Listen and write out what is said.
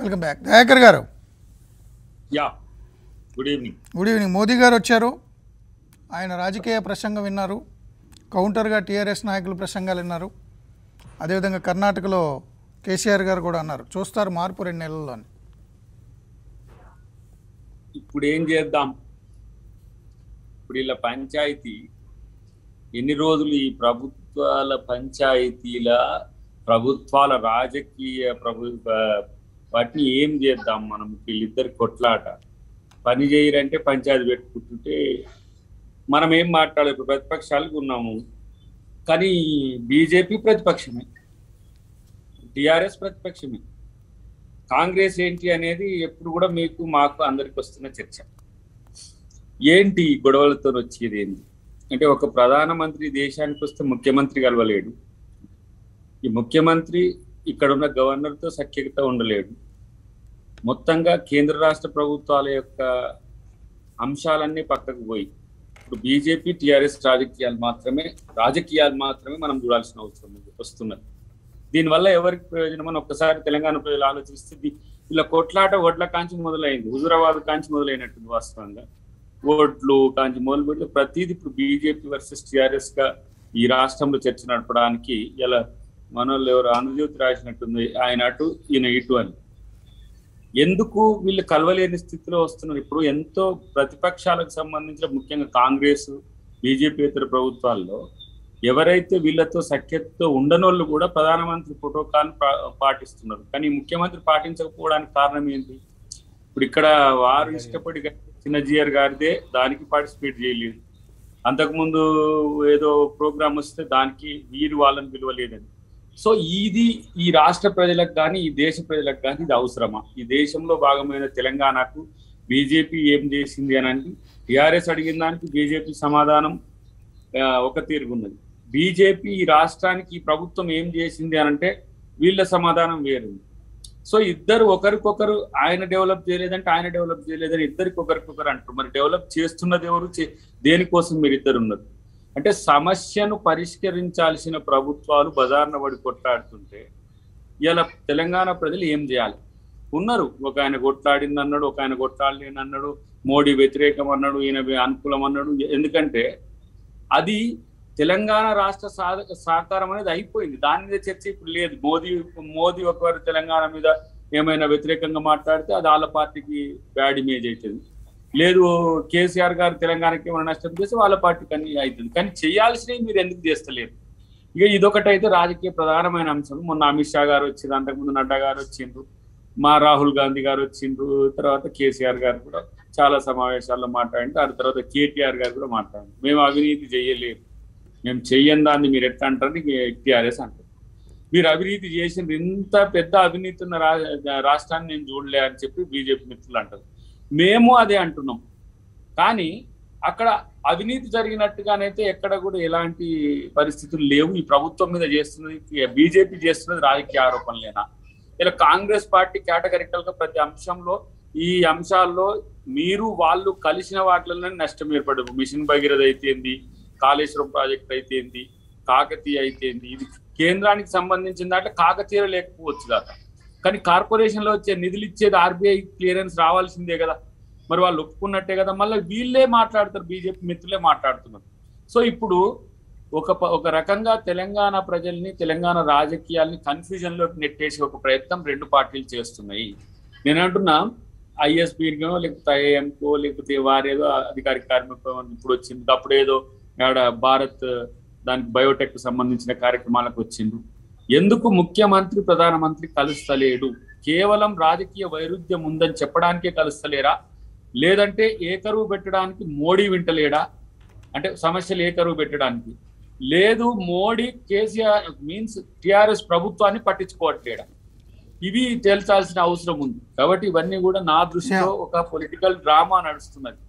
welcome back Dayakar గారు yeah good evening good evening Modi గారు వచ్చారు ఆయన రాజకీయ ప్రసంగం విన్నారు కౌంటర్గా టీఆర్ఎస్ నాయకులు ప్రసంగాలు విన్నారు అదేవిధంగా కర్ణాటకలో కేసీఆర్ గారు కూడా అన్నారు చూస్తారు మార్పు రెండు నెలల్లో అని ఇప్పుడు ఏం చేద్దాం ఇప్పుడు ఇలా పంచాయతీ ఎన్ని రోజులు ఈ ప్రభుత్వాల పంచాయతీల ప్రభుత్వాల రాజకీయ ప్రభు వాటిని ఏం చేద్దాం మనం వీళ్ళిద్దరి కొట్లాట పని చేయరంటే పంచాయతీ పెట్టుకుంటుంటే మనం ఏం మాట్లాడాలి ఇప్పుడు ప్రతిపక్షాలకు ఉన్నాము కానీ బీజేపీ ప్రతిపక్షమే టిఆర్ఎస్ ప్రతిపక్షమే కాంగ్రెస్ ఏంటి అనేది ఎప్పుడు కూడా మీకు మాకు అందరికి వస్తున్న చర్చ ఏంటి ఈ గొడవలతో వచ్చేది ఏంటి అంటే ఒక ప్రధానమంత్రి దేశానికి వస్తే ముఖ్యమంత్రి కలవలేడు ఈ ముఖ్యమంత్రి ఇక్కడ ఉన్న గవర్నర్తో సఖ్యత ఉండలేడు మొత్తంగా కేంద్ర రాష్ట్ర ప్రభుత్వాల యొక్క అంశాలన్నీ పక్కకు పోయి ఇప్పుడు బీజేపీ టిఆర్ఎస్ రాజకీయాలు మాత్రమే రాజకీయాలు మాత్రమే మనం చూడాల్సిన అవసరం ఉంది వస్తున్నది దీనివల్ల ఎవరికి ప్రయోజనం అని ఒక్కసారి తెలంగాణ ప్రజలు ఆలోచిస్తే ది- ఇలా కొట్లాట ఓట్ల కాంచి మొదలైంది హుజురాబాద్ కాంచి మొదలైనట్టుంది వాస్తవంగా ఓట్లు కాంచి మొదలు పెడితే ప్రతిదీ ఇప్పుడు బీజేపీ వర్సెస్ టిఆర్ఎస్ గా ఈ రాష్ట్రంలో చర్చ నడపడానికి ఇలా మనోళ్ళు ఎవరు ఆంధ్రజ్యోతి రాసినట్టుంది ఆయన అటు ఈయన ఇటు అని ఎందుకు వీళ్ళు కలవలేని స్థితిలో వస్తున్నారు ఇప్పుడు ఎంతో ప్రతిపక్షాలకు సంబంధించిన ముఖ్యంగా కాంగ్రెస్ బీజేపీ ఇతర ప్రభుత్వాల్లో ఎవరైతే వీళ్ళతో సఖ్యతతో ఉండనోళ్ళు కూడా ప్రధానమంత్రి ప్రోటోకాల్ పాటిస్తున్నారు కానీ ఈ ముఖ్యమంత్రి పాటించకపోవడానికి కారణం ఏంటి ఇప్పుడు ఇక్కడ వారు ఇష్టపడి చిన్నజీఆర్ గారిదే దానికి పార్టిసిపేట్ చేయలేదు అంతకుముందు ఏదో ప్రోగ్రామ్ వస్తే దానికి వీరు వాళ్ళని పిలవలేదని సో ఇది ఈ రాష్ట్ర ప్రజలకు కానీ ఈ దేశ ప్రజలకు కానీ ఇది అవసరమా ఈ దేశంలో భాగమైన తెలంగాణకు బీజేపీ ఏం చేసింది అని అంటే టిఆర్ఎస్ అడిగిన దానికి బీజేపీ సమాధానం ఆ, ఒక తీరుగున్నది బీజేపీ ఈ రాష్ట్రానికి ఈ ప్రభుత్వం ఏం చేసింది అని అంటే వీళ్ళ సమాధానం వేరుంది సో ఇద్దరు ఒకరికొకరు ఆయన డెవలప్ చేయలేదంటే ఆయన డెవలప్ చేయలేదని ఇద్దరికి ఒకరికొకరు అంటారు మరి డెవలప్ చేస్తున్నది ఎవరు చే- దేనికోసం మీరు ఇద్దరు ఉన్నారు అంటే సమస్యను పరిష్కరించాల్సిన ప్రభుత్వాలు బజార్న పడి కొట్లాడుతుంటే ఇలా తెలంగాణ ప్రజలు ఏం చేయాలి ఉన్నారు ఒక ఆయన కొట్లాడింది అన్నాడు ఒక ఆయన కొట్లాడలేని అన్నాడు మోడీ వ్యతిరేకం అన్నాడు ఈయన అనుకూలం అన్నాడు ఎందుకంటే అది తెలంగాణ రాష్ట్ర సాధక సహకారం అనేది అయిపోయింది దాని మీద చర్చ ఇప్పుడు లేదు మోదీ మోదీ ఒకవారు తెలంగాణ మీద ఏమైనా వ్యతిరేకంగా మాట్లాడితే అది వాళ్ళ పార్టీకి బ్యాడ్ ఇమేజ్ అవుతుంది లేదు కేసీఆర్ గారు తెలంగాణకి ఏమైనా నష్టం చేస్తే వాళ్ళ పార్టీకి అన్ని అవుతుంది కానీ చేయాల్సినవి మీరు ఎందుకు చేస్తలేరు ఇక ఇదొకటైతే రాజకీయ ప్రధానమైన అంశం మొన్న అమిత్ షా గారు వచ్చిండ్రు అంతకుముందు నడ్డా గారు వచ్చిండ్రు మా రాహుల్ గాంధీ గారు వచ్చిండ్రు తర్వాత కేసీఆర్ గారు కూడా చాలా సమావేశాల్లో మాట్లాడిండ్రు ఆ తర్వాత కేటీఆర్ గారు కూడా మాట్లాడారు మేము అవినీతి చేయలేము మేము చెయ్యని దాన్ని మీరు ఎట్లా అంటారు టీఆర్ఎస్ అంటారు మీరు అవినీతి చేసిన ఇంత పెద్ద అవినీతి ఉన్న రా- రాష్ట్రాన్ని నేను చూడలే అని చెప్పి బీజేపీ మిత్రులు అంటారు మేము అదే అంటున్నాం కానీ అక్కడ అవినీతి జరిగినట్టుగానైతే ఎక్కడ కూడా ఎలాంటి పరిస్థితులు లేవు ఈ ప్రభుత్వం మీద చేస్తున్నది బీజేపీ చేస్తున్నది రాజకీయ ఆరోపణలేనా ఇలా కాంగ్రెస్ పార్టీ కేటగరికల్ గా ప్రతి అంశంలో ఈ అంశాల్లో మీరు వాళ్ళు కలిసిన వాటిలోనే నష్టం ఏర్పడదు మిషన్ భగీరథ అయితేంది కాళేశ్వరం ప్రాజెక్ట్ అయితేంది కాకతీయ అయితేంది ఇది కేంద్రానికి సంబంధించిన దాంట్లో కాకతీయ లేకపోవచ్చు దాకా కానీ కార్పొరేషన్ లో వచ్చే నిధులు ఇచ్చేది ఆర్బీఐ క్లియరెన్స్ రావాల్సిందే కదా మరి వాళ్ళు ఒప్పుకున్నట్టే కదా మళ్ళీ వీళ్ళే మాట్లాడతారు బీజేపీ మిత్రులే మాట్లాడుతున్నారు సో ఇప్పుడు ఒక ప- ఒక రకంగా తెలంగాణ ప్రజల్ని తెలంగాణ రాజకీయాల్ని కన్ఫ్యూజన్ లోకి నెట్టేసి ఒక ప్రయత్నం రెండు పార్టీలు చేస్తున్నాయి నేను అంటున్నా ఐఎస్బీకో లేకపోతే ఐఎంకో లేకపోతే వారేదో అధికారిక కార్మికం ఇప్పుడు వచ్చింది అప్పుడు ఏదో ఆడ భారత్ దానికి బయోటెక్ సంబంధించిన కార్యక్రమాలకు వచ్చిండు ఎందుకు ముఖ్యమంత్రి ప్రధానమంత్రి కలుస్తలేడు కేవలం రాజకీయ వైరుధ్యం ఉందని చెప్పడానికే కలుస్తలేరా లేదంటే ఏకరువు పెట్టడానికి మోడీ వింటలేడా అంటే సమస్యలు ఏకరువు పెట్టడానికి లేదు మోడీ కేసీఆర్ మీన్స్ టిఆర్ఎస్ ప్రభుత్వాన్ని పట్టించుకోవట్లేడా ఇవి తేల్చాల్సిన అవసరం ఉంది కాబట్టి ఇవన్నీ కూడా నా దృష్టిలో ఒక పొలిటికల్ డ్రామా నడుస్తున్నది